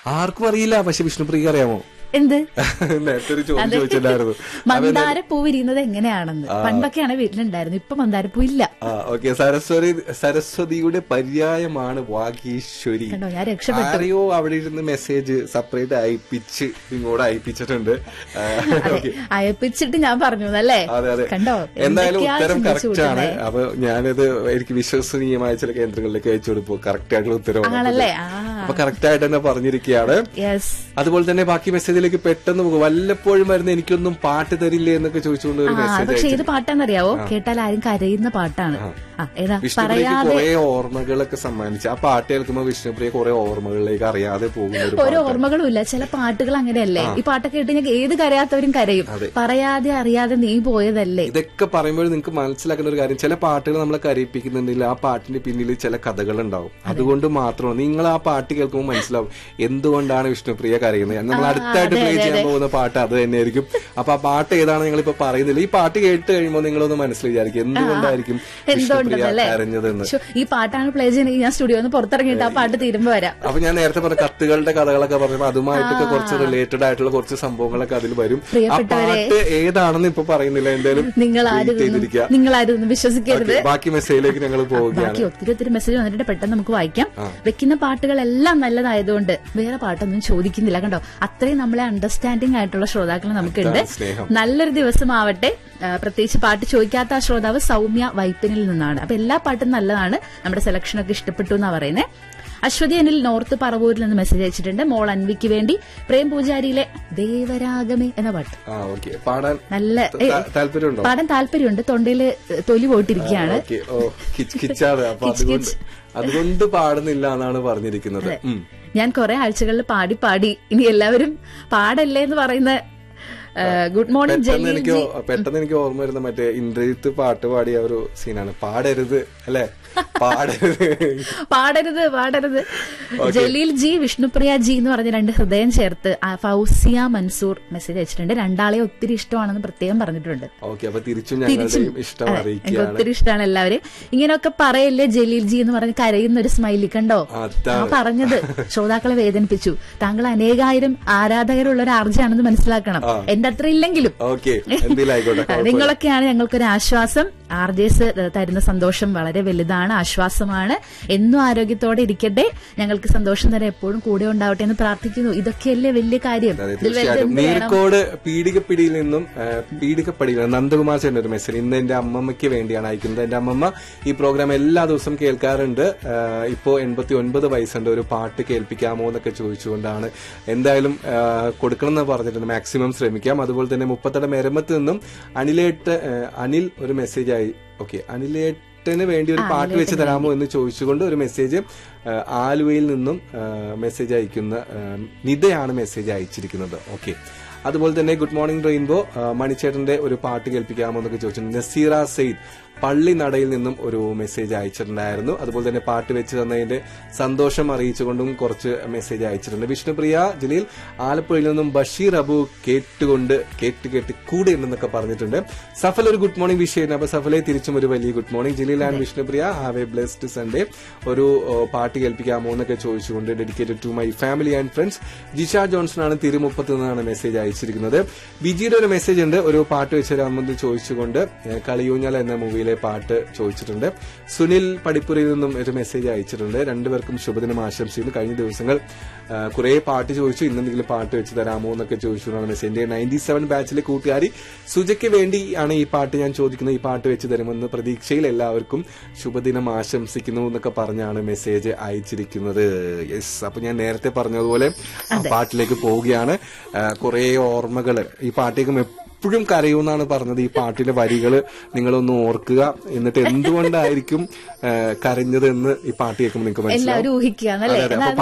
ആർക്കും അറിയില്ല പക്ഷെ വിഷ്ണുപ്രിയക്ക് അറിയാമോ എന്ത് നേരത്തെ ഒരു ചോദ്യം ചോദിച്ചിട്ടുണ്ടായിരുന്നു മന്ദാരപ്പൂ വിരിയുന്നത് എങ്ങനെയാണെന്ന് പണ്ടൊക്കെയാണ് വീട്ടിലുണ്ടായിരുന്നു ഇപ്പൊ മന്ദാരപ്പൂ ഇല്ല ആ ഓക്കെ സരസ്വതി സരസ്വതിയുടെ പര്യായമാണ് വാഗീശ്വരി കണ്ടോ ഞാൻ രക്ഷപ്പെട്ടു ആരെയോ അവിടെ ഇരുന്ന് മെസ്സേജ് സെപ്പറേറ്റ് അയപ്പിച്ച് ഇങ്ങോട്ട് അയപ്പിച്ചിട്ടുണ്ട് ആ, ഓക്കെ അയപ്പിച്ചിട്ട് ഞാൻ പറഞ്ഞു അല്ലേ അതെ അതെ കണ്ടോ എന്തായാലും എന്തൊക്കെയാ ഉത്തരം ചിന്തിച്ചു കറക്റ്റ് ആണ് കൂട്ടുന്നെ. അപ്പൊ ഞാനിത് എനിക്ക് വിശ്വസനീയമായ ചില കേന്ദ്രങ്ങളിലേക്ക് അയച്ചു കൊടുപ്പോ കറക്റ്റ് ആയിട്ടുള്ള ഉത്തരവാണ് ആണല്ലേ ആ അപ്പൊ കറക്റ്റ് ആയിട്ട് തന്നെ പറഞ്ഞിരിക്കുകയാണ് യെസ് അതുപോലെ തന്നെ ബാക്കി മെസ്സേജിലേക്ക് പെട്ടെന്ന് പോകും വല്ലപ്പോഴും വരുന്ന എനിക്കൊന്നും പാട്ട് തരില്ലേ എന്നൊക്കെ ചോദിച്ചുകൊണ്ട് ഒരു ആ മെസ്സേജ് പക്ഷെ അയച്ചു ഏത് പാട്ടാന്നറിയാവോ കേട്ടാൽ ആരും കരയുന്ന പാട്ടാണ് ആ ഏതാ വിഷ്ണുപ്രിയക്ക് പറയാതെ കുറെ ഓർമ്മകളൊക്കെ സമ്മാനിച്ചു ആ പാട്ട് കേൾക്കുമ്പോൾ വിഷ്ണുപ്രിയ കുറെ ഓർമ്മകളിലേക്ക് അറിയാതെ പോകുന്ന ഒരു ഒരു പാട്ട് ഓർമ്മകളും ഇല്ല ചില പാട്ടുകൾ അങ്ങനെയല്ലേ ഈ പാട്ടൊക്കെ കേട്ട് ഞാൻ ഏത് കരയാത്തവരും കരയും പറയാതെ അറിയാതെ നീ പോയതല്ലേ ഇതൊക്കെ പറയുമ്പോൾ നിങ്ങൾക്ക് മനസ്സിലാക്കുന്ന ഒരു കാര്യം ചില പാട്ടുകൾ നമ്മളെ കരയിപ്പിക്കുന്നുണ്ടെങ്കിൽ ആ പാട്ടിന്റെ പിന്നിൽ ചില കഥകൾ ഉണ്ടാവും അതുകൊണ്ട് മാത്രമാണ് നിങ്ങൾ ആ പാട്ട് കേൾക്കുമ്പോൾ മനസ്സിലാവും എന്തുകൊണ്ടാണ് വിഷ്ണുപ്രിയ കരയുന്നത് നമ്മൾ അടുത്തായിട്ട് പ്ലേ ചെയ്യാൻ പോകുന്ന പാട്ട് അത് തന്നെയായിരിക്കും അപ്പൊ ആ പാട്ട് ഏതാണ് നിങ്ങൾ ഇപ്പൊ പറയുന്നില്ല ഈ പാട്ട് കേട്ട് കഴിയുമ്പോൾ നിങ്ങളൊന്ന് മനസ്സിൽ വിചാരിക്കും എന്തുകൊണ്ടായിരിക്കും വിഷ്ണുപ്രിയ എന്തുകൊണ്ടെന്നല്ലേ കരഞ്ഞതെന്ന് ശ്ശോ, ഈ പാട്ടാണ് പ്ലേ ചെയ്യുന്നത് ഞാൻ സ്റ്റുഡിയോന്ന് നിന്ന് പുറത്തിറങ്ങിയിട്ട് ആ പാട്ട് തീരുമ്പോ വരാം അപ്പൊ ഞാൻ നേരത്തെ പറഞ്ഞ കത്തുകളുടെ കഥകളൊക്കെ പറഞ്ഞപ്പോ അതുമായിട്ടൊക്കെ കുറച്ച് റിലേറ്റഡ് ആയിട്ടുള്ള കുറച്ച് സംഭവങ്ങളൊക്കെ അതിൽ വരും ആ പ്രിയപ്പെട്ടവരെ. പാട്ട് ഏതാണെന്ന് ഇപ്പൊ പറയുന്നില്ല എന്തായാലും നിങ്ങൾ wait ആരും ചെയ്തിരിക്കുക നിങ്ങൾ ആരും ഒന്നും വിശ്വസിക്കരുത് Okay, ബാക്കി മെസ്സേജിലേക്ക് ഞങ്ങൾ പോവുകയാണ് ബാക്കി ഒത്തിരി ഒത്തിരി മെസ്സേജ് വന്നിട്ട് പെട്ടെന്ന് നമുക്ക് വായിക്കാം വെക്കുന്ന പാട്ടുകളെല്ലാം നല്ലതായതുകൊണ്ട് വേറെ പാട്ടൊന്നും ചോദിക്കുന്നില്ല കണ്ടോ അത്രയും നമ്മളെ അണ്ടർസ്റ്റാൻഡിംഗ് ആയിട്ടുള്ള ശ്രോതാക്കൾ നമുക്കുണ്ട് അതാണ് സ്നേഹം. നല്ലൊരു ദിവസമാവട്ടെ ആ, പ്രത്യേകിച്ച് പാട്ട് ചോദിക്കാത്ത ആ ശ്രോതാവ് സൗമ്യ വൈപ്പിനിൽ നിന്നാണ് അപ്പൊ എല്ലാ പാട്ടും നല്ലതാണ് നമ്മുടെ സെലക്ഷൻ ഒക്കെ ഇഷ്ടപ്പെട്ടു എന്നാ പറയുന്നത് അശ്വതി അനിൽ നോർത്ത് പറവൂരിൽ നിന്ന് മെസ്സേജ് അയച്ചിട്ടുണ്ട് മോൾ അൻവിക്ക് വേണ്ടി പ്രേം പൂജാരിയിലെ ദേവരാഗമേ എന്ന പാട്ട് ആ ഓക്കെ പാടാൻ നല്ല ഏ, താ- താല്പര്യമുണ്ടോ പാടാൻ താല്പര്യമുണ്ട് തൊണ്ടയില് തൊലി പോയിട്ടിരിക്കുകയാണ് ഓക്കെ ഓ കിച്ച് കിച്ചാണ് അപ്പൊ കിച്ച് അതുകൊണ്ട് കിച്ച്. അതുകൊണ്ട് പാടുന്നില്ല എന്നാണ് പറഞ്ഞിരിക്കുന്നത് ഉം. ഞാൻ കുറെ ആഴ്ചകളിൽ പാടി പാടി ഇനി എല്ലാവരും പാടല്ലേ എന്ന് പറയുന്ന ആ, ഗുഡ് മോർണിംഗ് പെട്ടെന്ന് ജലീൽ എനിക്ക് ജി ഓ- പെട്ടെന്ന് എനിക്ക് ഓർമ്മ വരുന്ന മറ്റേ ഇന്ദ്രജിത്ത് പാട്ട് പാടിയ ഒരു സീനാണ് പാടരുത് അല്ലെ പാടരുത് പാടരുത് പാടരുത് ജലീൽ ജി വിഷ്ണുപ്രിയ ജി എന്ന് പറഞ്ഞ രണ്ട് ഹൃദയം ചേർത്ത് ആ ഫൗസിയ മൻസൂർ മെസ്സേജ് അയച്ചിട്ടുണ്ട് രണ്ടാളെ ഒത്തിരി ഇഷ്ടമാണെന്ന് പ്രത്യേകം പറഞ്ഞിട്ടുണ്ട് ഓക്കെ അപ്പൊ തിരിച്ചും തിരിച്ചും ഞങ്ങളുടെയും ഇഷ്ടം അതെ, എനിക്ക് അറിയിക്കുകയാണ് ഒത്തിരി ഇഷ്ടമാണ് എല്ലാവരും ഇങ്ങനെയൊക്കെ പറയല്ലേ ജലീൽ ജി എന്ന് പറഞ്ഞ് കരയുന്ന ഒരു സ്മൈലി കണ്ടോ അതാണ്. ആ പറഞ്ഞത് ശ്രോതാക്കളെ വേദനിപ്പിച്ചു താങ്കൾ അനേകായിരം ആരാധകരുള്ള ഒരു ആർജയാണെന്ന് മനസ്സിലാക്കണം എന്റെ അത്ര ഇല്ലെങ്കിലും ഓക്കെ എന്തെങ്കിലും ആയിക്കോട്ടെ കുഴപ്പമില്ല. നിങ്ങളൊക്കെയാണ് ഞങ്ങൾക്കൊരു ആശ്വാസം ആർ ജെ എസ് തരുന്ന സന്തോഷം വളരെ വലുതാണ് ആശ്വാസമാണ് എന്നും ആരോഗ്യത്തോടെ ഇരിക്കട്ടെ ഞങ്ങൾക്ക് സന്തോഷം തരാൻ എപ്പോഴും കൂടെ ഉണ്ടാവട്ടെ എന്ന് പ്രാർത്ഥിക്കുന്നു ഇതൊക്കെയല്ലേ വലിയ കാര്യം അതെ ഇതിൽ വലുത് തീർച്ചയായിട്ടും എന്ത് വേണം നീർക്കോട് പീഡികപ്പിടിയിൽ നിന്നും ആ, പീഡികപ്പടിയിൽ നിന്ന് നന്ദകുമാർ ചേട്ടൻ ഒരു മെസ്സേജ് ഇന്ന് എന്റെ അമ്മമ്മയ്ക്ക് വേണ്ടിയാണ് അയക്കുന്നത് എന്റെ അമ്മമ്മ ഈ പ്രോഗ്രാം എല്ലാ ദിവസവും കേൾക്കാറുണ്ട് ആ, ഇപ്പോ എൺപത്തി ഒൻപത് വയസ്സുണ്ട് ഒരു പാട്ട് കേൾപ്പിക്കാമോ എന്നൊക്കെ ചോദിച്ചുകൊണ്ടാണ് എന്തായാലും ആ, കൊടുക്കണം എന്ന് പറഞ്ഞിട്ടുണ്ട് മാക്സിമം ശ്രമിക്കാം അതുപോലെ തന്നെ മുപ്പത്തട മെരമത്ത് നിന്നും അനിലേട്ട് ആ, അനിൽ ഒരു മെസ്സേജ് ആയി ഓക്കെ അനിലേട്ടന് വേണ്ടി ഒരു പാട്ട് വെച്ച് തരാമോ എന്ന് ചോദിച്ചുകൊണ്ട് ഒരു മെസ്സേജ് ആ, ആലുവയിൽ നിന്നും ആ, മെസ്സേജ് അയക്കുന്ന ആ, നിതയാണ് മെസ്സേജ് അയച്ചിരിക്കുന്നത് ഓക്കെ അതുപോലെ തന്നെ ഗുഡ് മോർണിംഗ് റെയിൻബോ ആ, മണിച്ചേട്ടന്റെ ഒരു പാട്ട് കേൾപ്പിക്കാമോ എന്നൊക്കെ ചോദിച്ചു നസീറ സെയ്ദ് പള്ളി നടയിൽ നിന്നും ഒരു മെസ്സേജ് അയച്ചിട്ടുണ്ടായിരുന്നു അതുപോലെ തന്നെ പാട്ട് വെച്ച് തന്നതിന്റെ സന്തോഷം അറിയിച്ചുകൊണ്ടും കുറച്ച് മെസ്സേജ് അയച്ചിട്ടുണ്ട് വിഷ്ണുപ്രിയ ജലീൽ ആലപ്പുഴയിൽ നിന്നും ബഷീർ അബു കേട്ടുകൊണ്ട് കേട്ട് കേട്ട് കൂടെ ഉണ്ടെന്നൊക്കെ പറഞ്ഞിട്ടുണ്ട് സഫൽ ഒരു ഗുഡ് മോർണിംഗ് വിഷയം അപ്പൊ സഫലെ തിരിച്ചും ഒരു വലിയ good morning Jaleel and Vishnupriya have a blessed Sunday ഒരു ഓ, പാട്ട് കേൾപ്പിക്കാമോ എന്നൊക്കെ ചോദിച്ചുകൊണ്ട് dedicated to my family and friends Jisha Johnson ആണ് തിരുമുപ്പത്ത് നിന്നാണ് മെസ്സേജ് അയച്ചിരിക്കുന്നത് ബിജിയുടെ ഒരു മെസ്സേജ് ഉണ്ട് ഒരു പാട്ട് വെച്ച് തരാമെന്ന് ചോദിച്ചുകൊണ്ട് ഏഹ്, കളിയൂഞ്ഞാൽ എന്ന മൂവിയിലെ പാട്ട് ചോദിച്ചിട്ടുണ്ട് സുനിൽ പടിപ്പുരയിൽ നിന്നും ഒരു മെസ്സേജ് അയച്ചിട്ടുണ്ട് രണ്ടുപേർക്കും ശുഭദിനം ആശംസിക്കുന്നു കഴിഞ്ഞ ദിവസങ്ങൾ കുറെ പാട്ട് ചോദിച്ചു ഇന്നെന്തെങ്കിലും പാട്ട് വെച്ച് തരാമോ എന്നൊക്കെ ചോദിച്ചുകൊണ്ടാണ് മെസ്സേജ് എന്റെ നയൻറ്റി സെവൻ ബാച്ചിലെ കൂട്ടുകാരി സുജയ്ക്ക് വേണ്ടി ആണ് ഈ പാട്ട് ഞാൻ ചോദിക്കുന്നത് ഈ പാട്ട് വെച്ച് തരുമെന്ന് പ്രതീക്ഷയിൽ എല്ലാവർക്കും ശുഭദിനം ആശംസിക്കുന്നു എന്നൊക്കെ പറഞ്ഞാണ് മെസ്സേജ് അയച്ചിരിക്കുന്നത് യെസ് അപ്പൊ ഞാൻ നേരത്തെ പറഞ്ഞതുപോലെ ആ പാട്ടിലേക്ക് പോവുകയാണ് കുറെ ഓർമ്മകൾ ഈ പാട്ടേക്കും എപ്പോഴും കരയൂന്നാണ് പറഞ്ഞത് ഈ പാട്ടിലെ വരികൾ നിങ്ങളൊന്ന് ഓർക്കുക എന്നിട്ട് എന്തുകൊണ്ടായിരിക്കും ആ, കരഞ്ഞതെന്ന് ഈ പാട്ട് കേൾക്കുമ്പോൾ നിങ്ങൾക്ക് മനസ്സിലാവും എല്ലാവരും ഊഹിക്കുകയാണല്ലേ അതെ, അതെ. അപ്പൊ എന്നാൽ